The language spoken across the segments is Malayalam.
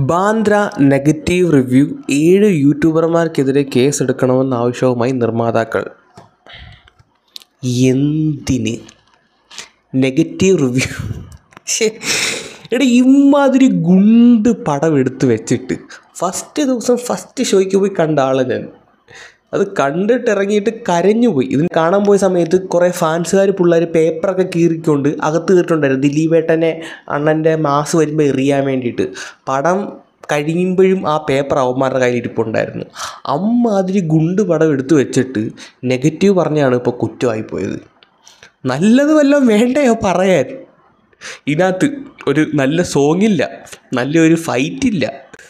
ബാന്ദ്ര നെഗറ്റീവ് റിവ്യൂ ഏഴ് യൂട്യൂബർമാർക്കെതിരെ കേസെടുക്കണമെന്ന ആവശ്യവുമായി നിർമ്മാതാക്കൾ എന്തിന് നെഗറ്റീവ് റിവ്യൂ ശ്ശേ എടാ ഇമ്മാതിരി ഗുണ്ട് പടം എടുത്ത് വെച്ചിട്ട് ഫസ്റ്റ് ദിവസം ഫസ്റ്റ് ഷോയ്ക്ക് പോയി കണ്ട ആളെ ഞാൻ അത് കണ്ടിട്ട് ഇറങ്ങിയിട്ട് കരഞ്ഞു പോയി ഇതിന് കാണാൻ പോയ സമയത്ത് കുറേ ഫാൻസുകാർ പിള്ളേർ പേപ്പറൊക്കെ കീറിക്കൊണ്ട് അകത്ത് കയറിയിട്ടുണ്ടായിരുന്നു ദിലീപേട്ടനെ അണ്ണൻ്റെ മാസ് വരുമ്പോൾ എറിയാൻ വേണ്ടിയിട്ട് പടം കഴിയുമ്പോഴും ആ പേപ്പർ അവന്മാരുടെ കയ്യിൽ ഇരിപ്പുണ്ടായിരുന്നു അമ്മാതിരി ഗുണ്ട് പടം എടുത്തു വെച്ചിട്ട് നെഗറ്റീവ് പറഞ്ഞാണ് ഇപ്പോൾ കുറ്റമായി പോയത് നല്ലത് വല്ലതും വേണ്ടയോ പറയാൻ ഇതിനകത്ത് ഒരു നല്ല സോങ്ങില്ല നല്ലൊരു ഫൈറ്റില്ല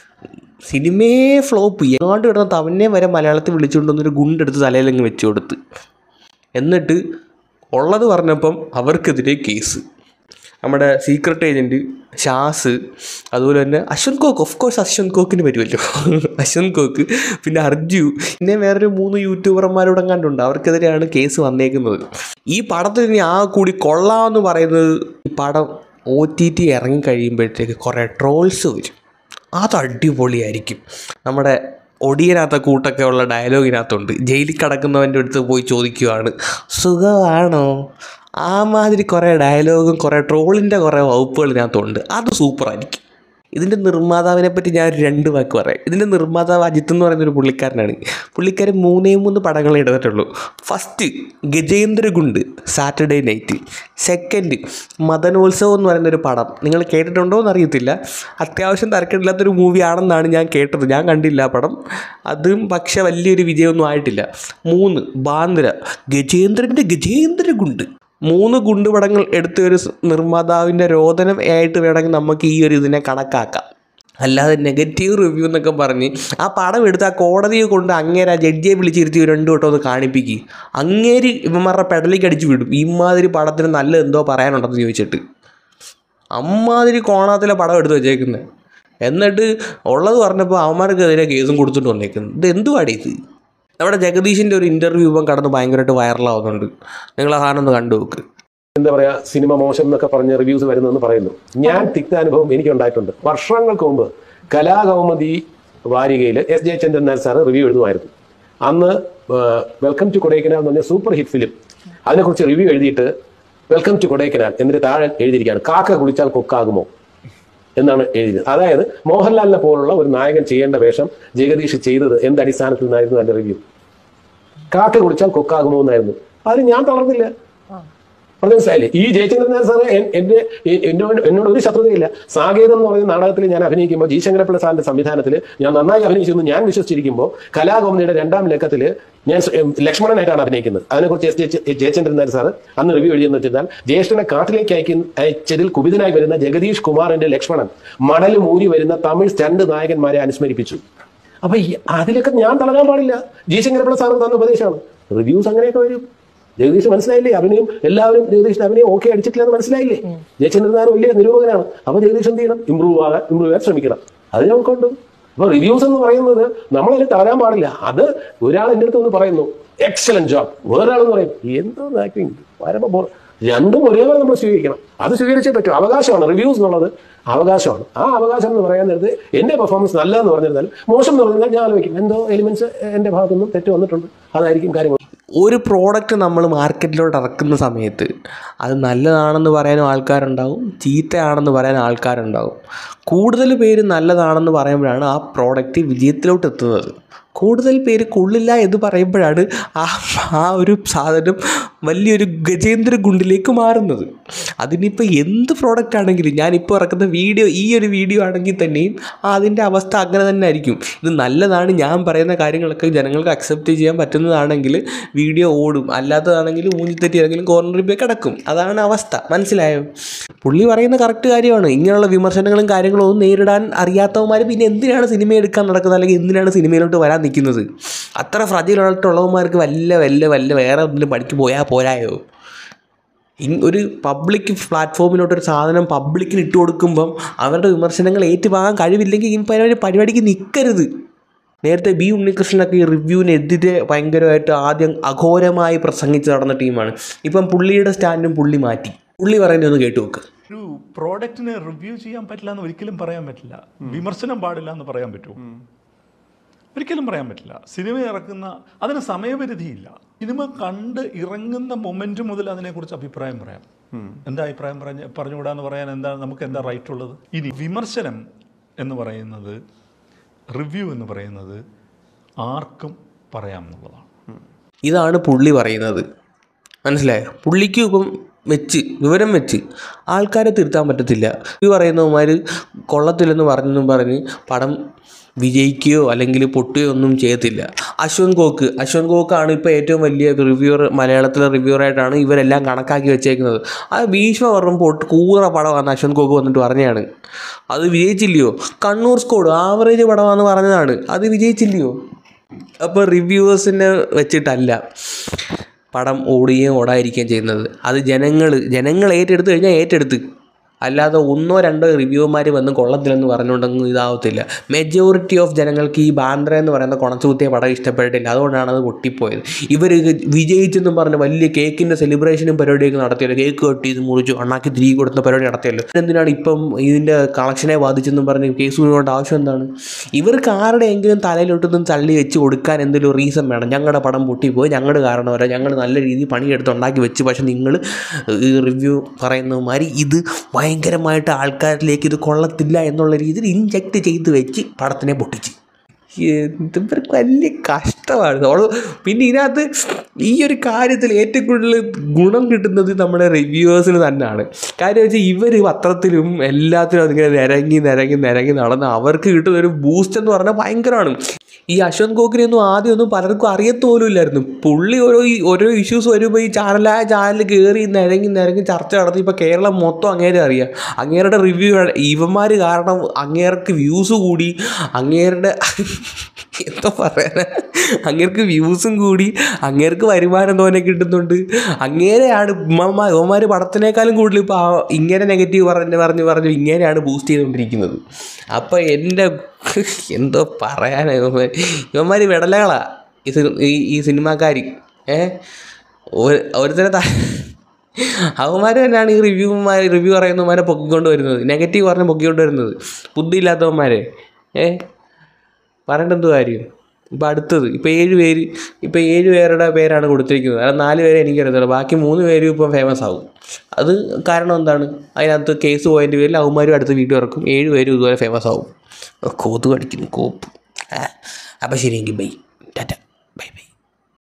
സിനിമയെ ഫ്ലോപ്പ് എങ്ങാണ്ട് കിടന്ന തവനെ വരെ മലയാളത്തിൽ വിളിച്ചുകൊണ്ടൊന്നൊരു ഗുണ്ടെടുത്ത് തലയിലങ്ങ് വെച്ച് കൊടുത്ത് എന്നിട്ട് ഉള്ളത് പറഞ്ഞപ്പം അവർക്കെതിരെ കേസ് നമ്മുടെ സീക്രട്ട് ഏജൻറ്റ് ഷാസ് അതുപോലെ തന്നെ അശ്വന്ത് കോക്ക് ഓഫ് കോഴ്സ് അശ്വന്ത് കോക്കിന് വരുമല്ലോ അശ്വന്ത് കോക്ക് പിന്നെ അർജു പിന്നെ വേറൊരു മൂന്ന് യൂട്യൂബർമാരോടെ കണ്ടുണ്ട് അവർക്കെതിരെയാണ് കേസ് വന്നേക്കുന്നത് ഈ പടത്തിൽ ഇനി ആ കൂടി കൊള്ളാമെന്ന് പറയുന്നത് ഈ പടം ഒ ടി ടി ഇറങ്ങി കഴിയുമ്പോഴത്തേക്ക് കുറേ ട്രോൾസ് വരും അത് അടിപൊളിയായിരിക്കും നമ്മുടെ ഒടിയനകത്ത കൂട്ടൊക്കെ ഉള്ള ഡയലോഗിനകത്തുണ്ട് ജയിലിൽ കിടക്കുന്നവൻ്റെ അടുത്ത് പോയി ചോദിക്കുവാണ് സുഖമാണോ ആ മാതിരി കുറേ ഡയലോഗും കുറേ ട്രോളിൻ്റെ കുറേ വകുപ്പുകൾ ഇതിനകത്തുണ്ട് അത് സൂപ്പറായിരിക്കും ഇതിൻ്റെ നിർമ്മാതാവിനെ പറ്റി ഞാൻ ഒരു രണ്ട് വാക്ക് പറയാം ഇതിൻ്റെ നിർമ്മാതാവ് അജിത്ത് എന്ന് പറയുന്ന ഒരു പുള്ളിക്കാരനാണ് പുള്ളിക്കാരൻ മൂന്നേ മൂന്ന് പടങ്ങളെ എടുത്തിട്ടുള്ളൂ ഫസ്റ്റ് ഗജേന്ദ്രഗുണ്ട് സാറ്റർഡേ നൈറ്റ് സെക്കൻഡ് മദനോത്സവം എന്ന് പറയുന്നൊരു പടം നിങ്ങൾ കേട്ടിട്ടുണ്ടോ എന്ന് അറിയത്തില്ല അത്യാവശ്യം തരക്കേടില്ലാത്തൊരു മൂവി ആണെന്നാണ് ഞാൻ കേട്ടത് ഞാൻ കണ്ടില്ല ആ പടം അതും പക്ഷെ വലിയൊരു വിജയമൊന്നും ആയിട്ടില്ല മൂന്ന് ബാന്ദ്ര ഗജേന്ദ്രൻ്റെ ഗജേന്ദ്രഗുണ്ട് മൂന്ന് ഗുണ്ടുപടങ്ങൾ എടുത്ത ഒരു സ് നിർമ്മാതാവിൻ്റെ രോദനം ആയിട്ട് വേണമെങ്കിൽ നമുക്ക് ഈ ഒരു ഇതിനെ കണക്കാക്കാം അല്ലാതെ നെഗറ്റീവ് റിവ്യൂ എന്നൊക്കെ പറഞ്ഞ് ആ പടം എടുത്ത് ആ കോടതിയെ കൊണ്ട് അങ്ങേരെ ആ ജഡ്ജിയെ വിളിച്ചിരുത്തി രണ്ടു വട്ടം ഒന്ന് കാണിപ്പിക്കുക അങ്ങേര് ഇവന്മാരുടെ പെടലേക്ക് അടിച്ചു വിടും ഇമാതിരി പടത്തിന് നല്ല എന്തോ പറയാനുണ്ടെന്ന് ചോദിച്ചിട്ട് അമ്മാതിരി കോണാത്തിലെ പടം എടുത്ത് വെച്ചേക്കുന്നത് എന്നിട്ട് ഉള്ളത് പറഞ്ഞപ്പോൾ അവന്മാർക്കെതിരെ കേസും കൊടുത്തിട്ട് വന്നേക്കുന്നത് ഇത് എന്തുവാടി ഇത് നമ്മുടെ ജഗദീഷിൻ്റെ ഒരു ഇൻ്റർവ്യൂ ഇപ്പം കടന്ന് ഭയങ്കരമായിട്ട് വൈറലാവുന്നുണ്ട് നിങ്ങൾ ആ സാധനം ഒന്ന് കണ്ടു നോക്ക് എന്താ പറയാ സിനിമ മോശം എന്നൊക്കെ പറഞ്ഞ് റിവ്യൂസ് വരുന്നെന്ന് പറയുന്നു ഞാൻ തിക്ത അനുഭവം എനിക്ക് ഉണ്ടായിട്ടുണ്ട് വർഷങ്ങൾക്ക് മുമ്പ് കലാകൗമുദി വാരികയിൽ S Jayachandran Nair sir review എഴുതുമായിരുന്നു അന്ന് വെൽക്കം ടു കൊടൈക്കനാൽ എന്ന് പറഞ്ഞ സൂപ്പർ ഹിറ്റ് ഫിലിം അതിനെക്കുറിച്ച് റിവ്യൂ എഴുതിയിട്ട് വെൽക്കം ടു കൊടൈക്കനാൽ എന്നിട്ട് താഴെ എഴുതിയിരിക്കുകയാണ് കാക്ക കുളിച്ചാൽ കൊക്കാകുമോ എന്നാണ് എഴുതിയത് അതായത് മോഹൻലാലിനെ പോലുള്ള ഒരു നായകൻ ചെയ്യേണ്ട വേഷം ജഗദീഷ് ചെയ്തത് എന്ത് അടിസ്ഥാനത്തിൽ നിന്നായിരുന്നു അതിന്റെ റിവ്യൂ കാക്ക കുളിച്ചാൽ കൊക്കാകുമോ എന്നായിരുന്നു അതിന് ഞാൻ തളർന്നില്ല പറഞ്ഞ മനസ്സിലായില്ലേ ഈ ജയചന്ദ്രൻ നായർ സാറ് എൻ- എന്റെ എ- എന്നോട് എന്നോട് ഒരു ശത്രുതയില്ല സാകേതം എന്ന് പറയുന്ന നാടകത്തിൽ ഞാൻ അഭിനയിക്കുമ്പോൾ ജി ശങ്കരപ്പിള്ള സാറിന്റെ സംവിധാനത്തിൽ ഞാൻ നന്നായി അഭിനയിച്ചു എന്ന് ഞാൻ വിശ്വസിച്ചിരിക്കുമ്പോൾ കലാകൗമുദിയുടെ രണ്ടാം ലക്കത്തിൽ ഞാൻ സ്- എം, ലക്ഷ്മണനായിട്ടാണ് അഭിനയിക്കുന്നത് അതിനെക്കുറിച്ച് S J- Jayachandran Nair sir അന്ന് റിവ്യൂ എഴുതിയെന്ന് വെച്ചാൽ ജ്യേഷ്ഠനെ കാട്ടിലേക്ക് അയക്കുന്ന അയച്ചതിൽ കുപിതനായി വരുന്ന ജഗദീഷ് കുമാറിന്റെ ലക്ഷ്മണൻ മടൽ മൂരി വരുന്ന തമിഴ് സ്റ്റണ്ട് നായകന്മാരെ അനുസ്മരിപ്പിച്ചു അപ്പൊ ഈ- അതിലൊക്കെ ഞാൻ തളരാൻ പാടില്ല ജി ശങ്കരപ്പിള്ള സാറും തന്ന ഉപദേശമാണ് റിവ്യൂസ് അങ്ങനെയൊക്കെ വരും ജഗദീഷ് മനസ്സിലായില്ലേ അഭിനയം എല്ലാവരും ജഗദീഷിന്റെ അഭിനയം ഓക്കെ അടിച്ചിട്ടില്ല എന്ന് മനസ്സിലായില്ലേ ജയചന്ദ്രൻ നായർ വലിയ നിരൂപകനാണ് അപ്പൊ ജഗദീഷ് എന്ത് ചെയ്യണം ഇമ്പ്രൂവ് ആകാൻ ഇമ്പ്രൂവ് ചെയ്യാൻ ശ്രമിക്കണം അത് നമുക്കുണ്ട് അപ്പൊ റിവ്യൂസ് എന്ന് പറയുന്നത് നമ്മളതിൽ തളരാൻ പാടില്ല അത് ഒരാൾ എൻ്റെ അടുത്ത് ഒന്ന് പറയുന്നു എക്സലന്റ് ജോബ് വേറൊരാളെന്ന് പറയും എന്തോ ആക്ടിങ് പരമ ബോർ രണ്ടും ഒരേപോലെ നമ്മൾ സ്വീകരിക്കണം അത് സ്വീകരിച്ചേ പറ്റും അവകാശമാണ് റിവ്യൂസ് എന്നുള്ളത് അവകാശമാണ് ആ അവകാശം എന്ന് പറയാൻ നേരത്ത് എന്റെ പെർഫോമൻസ് നല്ലതെന്ന് പറഞ്ഞിരുന്നാൽ മോശം എന്ന് പറഞ്ഞാൽ ഞാൻ ആലോചിക്കും എന്തോ എലിമെന്റ്സ് എന്റെ ഭാഗത്തുനിന്നും തെറ്റ് വന്നിട്ടുണ്ട് അതായിരിക്കും കാര്യങ്ങൾ ഒരു പ്രോഡക്റ്റ് നമ്മൾ മാർക്കറ്റിലോട്ട് ഇറക്കുന്ന സമയത്ത് അത് നല്ലതാണെന്ന് പറയാനും ആൾക്കാരുണ്ടാവും ചീത്തയാണെന്ന് പറയാൻ ആൾക്കാരുണ്ടാവും കൂടുതൽ പേര് നല്ലതാണെന്ന് പറയുമ്പോഴാണ് ആ പ്രോഡക്റ്റ് വിജയത്തിലോട്ട് എത്തുന്നത് കൂടുതൽ പേര് കൊള്ളില്ല എന്ന് പറയുമ്പോഴാണ് ആ ആ ഒരു സാധനം വലിയൊരു ഗജേന്ദ്ര ഗുണ്ടിലേക്ക് മാറുന്നത് അതിനിപ്പോൾ എന്ത് പ്രോഡക്റ്റ് ആണെങ്കിലും ഞാനിപ്പോൾ ഇറക്കുന്ന വീഡിയോ ഈ ഒരു വീഡിയോ ആണെങ്കിൽ തന്നെയും അതിൻ്റെ അവസ്ഥ അങ്ങനെ തന്നെ ആയിരിക്കും ഇത് നല്ലതാണ് ഞാൻ പറയുന്ന കാര്യങ്ങളൊക്കെ ജനങ്ങൾക്ക് അക്സെപ്റ്റ് ചെയ്യാൻ പറ്റുന്നതാണെങ്കിൽ വീഡിയോ ഓടും അല്ലാത്തതാണെങ്കിൽ ഊഞ്ഞിത്തെറ്റി ഏതെങ്കിലും കോർണറിൽ പോയി കിടക്കും അതാണ് അവസ്ഥ മനസ്സിലായോ പുള്ളി പറയുന്ന കറക്റ്റ് കാര്യമാണ് ഇങ്ങനെയുള്ള വിമർശനങ്ങളും കാര്യങ്ങളും ഒന്നും നേരിടാൻ അറിയാത്തവന്മാർ പിന്നെ എന്തിനാണ് സിനിമ എടുക്കാൻ നടക്കുന്നത് അല്ലെങ്കിൽ എന്തിനാണ് സിനിമയിലോട്ട് വരാൻ നിൽക്കുന്നത് അത്ര ഫ്രജിലായിട്ടുള്ളവന്മാർക്ക് വല്ല വല്ല വല്ല വേറെ എന്തെങ്കിലും പണിക്ക് പോയാൽ പോരായോ ഇങ് ഒരു പബ്ലിക് പ്ലാറ്റ്ഫോമിലോട്ട് ഒരു സാധനം പബ്ലിക്കിന് ഇട്ട് കൊടുക്കുമ്പം അവരുടെ വിമർശനങ്ങൾ ഏറ്റുവാങ്ങാൻ കഴിവില്ലെങ്കിൽ ഈ പരിപാടി പരിപാടിക്ക് നിൽക്കരുത് നേരത്തെ ബി ഉണ്ണികൃഷ്ണനൊക്കെ ഈ റിവ്യൂവിനെതിരെ ഭയങ്കരമായിട്ട് ആദ്യം അഘോരമായി പ്രസംഗിച്ച് നടന്ന ടീമാണ് ഇപ്പം പുള്ളിയുടെ സ്റ്റാൻഡും പുള്ളി മാറ്റി പുള്ളി പറയുന്നത് ഒന്ന് കേട്ടു നോക്ക് ഒരു പ്രോഡക്റ്റിനെ റിവ്യൂ ചെയ്യാൻ പറ്റില്ല എന്ന് ഒരിക്കലും പറയാൻ പറ്റില്ല വിമർശനം പാടില്ല എന്ന് പറയാൻ പറ്റുമോ ഒരിക്കലും പറയാൻ പറ്റില്ല സിനിമ ഇറക്കുന്ന അതിന് സമയപരിധിയില്ല സിനിമ കണ്ട് ഇറങ്ങുന്ന മൊമെന്റ് മുതൽ അതിനെക്കുറിച്ച് അഭിപ്രായം പറയാം എന്താ അഭിപ്രായം പറഞ്ഞ പറഞ്ഞുകൂടാന്ന് പറയാൻ എന്താ നമുക്ക് എന്താ റൈറ്റ് ഉള്ളത് ഇനി വിമർശനം എന്ന് പറയുന്നത് റിവ്യൂ എന്ന് പറയുന്നത് ആർക്കും പറയാം എന്നുള്ളതാണ് ഇതാണ് പുള്ളി പറയുന്നത് മനസ്സിലായോ പുള്ളിക്ക് ഇപ്പം വെച്ച് വിവരം വെച്ച് ആൾക്കാരെ തിരുത്താൻ പറ്റത്തില്ല ഈ പറയുന്നവന്മാർ കൊള്ളത്തില്ലെന്ന് പറഞ്ഞെന്നും പറഞ്ഞ് പടം വിജയിക്കുകയോ അല്ലെങ്കിൽ പൊട്ടുകയോ ഒന്നും ചെയ്യത്തില്ല അശ്വന്ത് ഗോക്ക് അശ്വന്ത് ഗോക്കാണ് ഇപ്പോൾ ഏറ്റവും വലിയ റിവ്യൂർ മലയാളത്തിലെ റിവ്യൂറായിട്ടാണ് ഇവരെല്ലാം കണക്കാക്കി വെച്ചേക്കുന്നത് ആ ഭീഷ്മ പറഞ്ഞ പൊട്ട് കൂറ പടമാണ് അശ്വന്ത് ഗോക്ക് വന്നിട്ട് പറഞ്ഞതാണ് അത് വിജയിച്ചില്ലയോ കണ്ണൂർ സ്കോഡ് ആവറേജ് പടമാണെന്ന് പറഞ്ഞതാണ് അത് വിജയിച്ചില്ലയോ അപ്പോൾ റിവ്യൂവേഴ്സിനെ വെച്ചിട്ടല്ല പടം ഓടുകയും ഓടാതിരിക്കുകയും ചെയ്യുന്നത് അത് ജനങ്ങൾ ജനങ്ങൾ ഏറ്റെടുത്ത് കഴിഞ്ഞാൽ ഏറ്റെടുത്ത് അല്ലാതെ ഒന്നോ രണ്ടോ റിവ്യൂമാർ വന്ന് കൊള്ളത്തില്ലെന്ന് പറഞ്ഞുകൊണ്ടൊന്നും ഇതാവത്തില്ല മെജോറിറ്റി ഓഫ് ജനങ്ങൾക്ക് ഈ ബാന്ദ്ര എന്ന് പറയുന്ന കുണച്ചുകുത്തിയ പടം ഇഷ്ടപ്പെട്ടില്ല അതുകൊണ്ടാണ് അത് പൊട്ടിപ്പോയത് ഇവർ വിജയിച്ചെന്നും പറഞ്ഞ് വലിയ കേക്കിൻ്റെ സെലിബ്രേഷനും പരിപാടിയൊക്കെ നടത്തിയല്ലോ കേക്ക് കെട്ടി ഇത് മുറിച്ചു അണ്ണാക്കി തിരികെ കൊടുത്ത പരിപാടി നടത്തിയല്ലോ എന്തിനാണ് ഇപ്പം ഇതിൻ്റെ കളക്ഷനെ ബാധിച്ചെന്നും പറഞ്ഞ് കേസ് കൊണ്ട് ആവശ്യം എന്താണ് ഇവർക്ക് ആരുടെയെങ്കിലും തലയിലോട്ടൊന്നും തള്ളി വെച്ച് കൊടുക്കാൻ എന്തെങ്കിലും റീസൺ വേണം ഞങ്ങളുടെ പടം പൊട്ടിപ്പോയി ഞങ്ങളുടെ കാരണം വരാം ഞങ്ങൾ നല്ല രീതിയിൽ പണിയെടുത്ത് ഉണ്ടാക്കി വെച്ച് പക്ഷെ നിങ്ങൾ ഈ റിവ്യൂ പറയുന്നമാതിരി ഇത് ഭയങ്കരമായിട്ട് ആൾക്കാരിലേക്ക് ഇത് കൊള്ളത്തില്ല എന്നുള്ള രീതിയിൽ ഇൻജക്റ്റ് ചെയ്ത് വെച്ച് പടത്തിനെ പൊട്ടിച്ച് എന്ത് ഇവർക്ക് വലിയ കഷ്ടമാണ് ഉള്ള- പിന്നെ ഇതിനകത്ത് ഈ ഒരു കാര്യത്തിൽ ഏറ്റവും കൂടുതൽ ഗുണം കിട്ടുന്നത് നമ്മുടെ റിവ്യൂവേഴ്സിന് തന്നെയാണ് കാര്യം വെച്ചാൽ ഇവർ പത്രത്തിലും എല്ലാത്തിലും അതിങ്ങനെ നിരങ്ങി നിരങ്ങി നിരങ്ങി നടന്ന് അവർക്ക് കിട്ടുന്ന ഒരു ബൂസ്റ്റ് എന്ന് പറഞ്ഞാൽ ഭയങ്കരമാണ് ഈ അശ്വന്ത് ഗോഖിനെയൊന്നും ആദ്യമൊന്നും പലർക്കും അറിയത്ത് പോലും ഇല്ലായിരുന്നു പുള്ളി ഓരോ ഈ ഓരോ ഇഷ്യൂസ് വരുമ്പോൾ ഈ ചാനലായ ചാനൽ കയറി നിരങ്ങി നിരങ്ങി ചർച്ച നടത്തി ഇപ്പോൾ കേരളം മൊത്തം അങ്ങേരെ അറിയാം അങ്ങേരുടെ റിവ്യൂ ഇവന്മാർ കാരണം അങ്ങേർക്ക് വ്യൂസ് കൂടി അങ്ങേരുടെ എന്താ പറയാനാ അങ്ങേർക്ക് വ്യൂസും കൂടി അങ്ങേർക്ക് വരുമാനം തോനെ കിട്ടുന്നുണ്ട് അങ്ങേരെയാണ് ഉമ്മമാർ ഇവന്മാർ പടത്തിനേക്കാളും കൂടുതൽ ഇപ്പോൾ ഇങ്ങനെ നെഗറ്റീവ് പറഞ്ഞ് പറഞ്ഞ് പറഞ്ഞ് ഇങ്ങനെയാണ് ബൂസ്റ്റ് ചെയ്തുകൊണ്ടിരിക്കുന്നത് അപ്പോൾ എൻ്റെ എന്തോ പറയാനാ ഇവന്മാർ ഇവന്മാർ വിടലകളാ ഈ സി- ഈ ഈ സിനിമാക്കാർ ഏ ഒരു- ഒരുത്തരെ ത അവന്മാർ തന്നെയാണ് ഈ റിവ്യൂമാർ റിവ്യൂ പറയുന്നവന്മാരെ പൊക്കിക്കൊണ്ട് വരുന്നത് നെഗറ്റീവ് പറഞ്ഞ് പൊക്കിക്കൊണ്ട് വരുന്നത് ബുദ്ധിയില്ലാത്തവന്മാരെ ഏ പറയേണ്ട എന്ത് കാര്യം ഇപ്പം അടുത്തത് ഇപ്പം ഏഴ് പേര് ഇപ്പം ഏഴ് പേരുടെ പേരാണ് കൊടുത്തിരിക്കുന്നത് അത് നാല് പേരെ എനിക്കറിയത്തുള്ളൂ ബാക്കി മൂന്ന് പേരും ഇപ്പം ഫേമസ് ആവും അത് കാരണം എന്താണ് അതിനകത്ത് കേസ് പോയതിൻ്റെ പേരിൽ അവന്മാരും അടുത്ത് വീഡിയോ ഇറക്കും ഏഴ് പേരും ഇതുപോലെ ഫേമസ് ആവും കൊതു കടിക്കുന്നു കോപ്പ് അപ്പം ശരിയെങ്കിൽ ബൈ ടാറ്റ ബൈ ബൈ